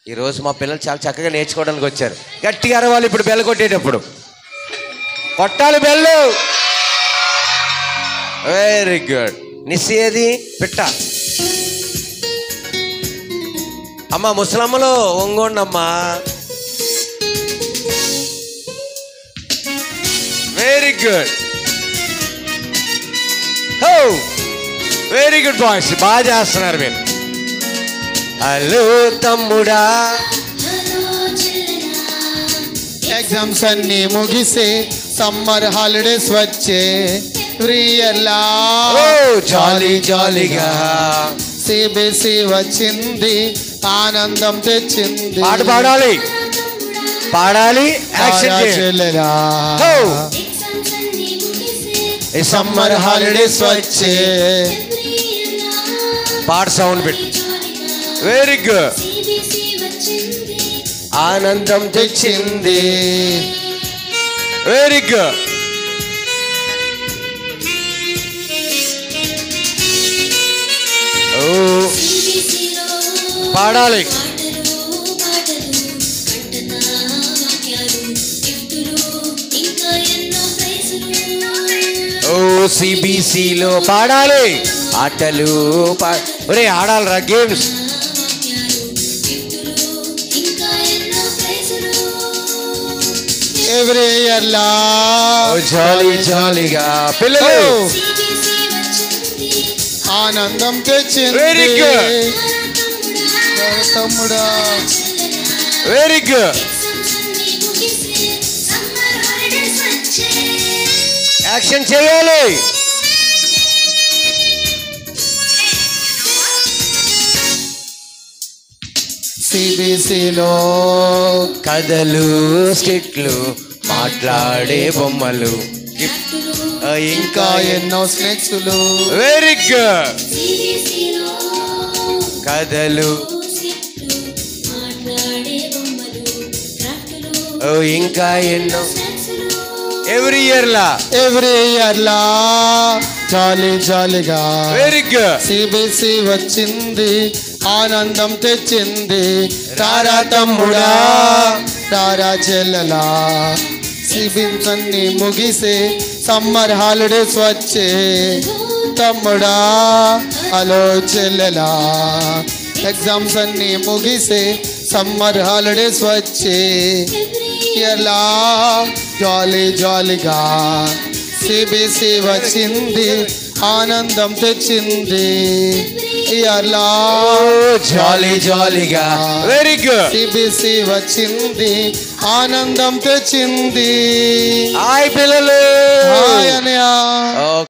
ఈరోజు మా పిల్లలు చాలా చక్కగా నేర్చుకోవడానికి వచ్చారు గట్టిగా అరవాలి ఇప్పుడు బెల్ల కొట్టేటప్పుడు కొట్టాలి బెల్లు వెరీ గుడ్ నిస్సి ఏది పిట్ట అమ్మా ముసలమ్మలో ఒంగోండి అమ్మా వెరీ గుడ్ హో వెరీ గుడ్ బాయ్స్ బాగా చేస్తున్నారు మీరు హలో తమ్ముడా ఎగ్జామ్స్ అన్ని ముగిసే సమ్మర్ హాలిడేస్ వచ్చే రియల్లా ఓ జాలీ జాలీగా సిబిసి వచ్చింది ఆనందం తెచ్చింది పాట పాడాలి పాడాలి యాక్షన్ తారా చేయాలి. చెల్లెలా. హో! ఈ సమ్మర్ హాలిడేస్ వచ్చే పాట సౌండ్ పెట్టు వెరీ గుడ్ ఆనందం తెచ్చింది వెరీ గుడ్ ఓ పాడాలి ఓ సిబిసిలో పాడాలి ఆటలు పా ఒరే ఆడాలిరా గేమ్స్ ఎవ్రీ ఇయర్లా ఓ జాలీ జాలీగా పిల్లలు ఆనందం తెచ్చింది Very good. తమ్ముడా వెరీ గుడ్ యాక్షన్ చేయాలి సిబిసిలో కథలు స్కిట్లు మాట్లాడే బొమ్మలు ఆ, ఇంకా ఇంకా ఎన్నో స్నేక్స్లు వెరీ గుడ్ కథలు ఓ, ఇంకా ఎన్నో ఎవ్రీ ఇయర్ లా ఎవ్రీ ఇయర్లా జాలీ జాలీగా వెరీ గుడ్ సిబిసి వచ్చింది ఆనందం తెచ్చింది తారా తమ్ముడా తారా చెల్లెలా సిబిన్స్ అన్ని ముగిసే సమ్మర్ హాలిడేస్ వచ్చే తమ్ముడా హలో చెల్లెలా ఎగ్జామ్స్ అన్ని ముగిసే సమ్మర్ హాలిడేస్ వచ్చే ఎలా జాలీ జాలీగా సిబిసి వచ్చింది ఆనందం తెచ్చింది ఎలా జాలీ జాలీగా వెరీ గుడ్ సిబిసి వచ్చింది ఆనందం తెచ్చింది హాయ్ పిల్లలు హాయ్ అనయా ఓ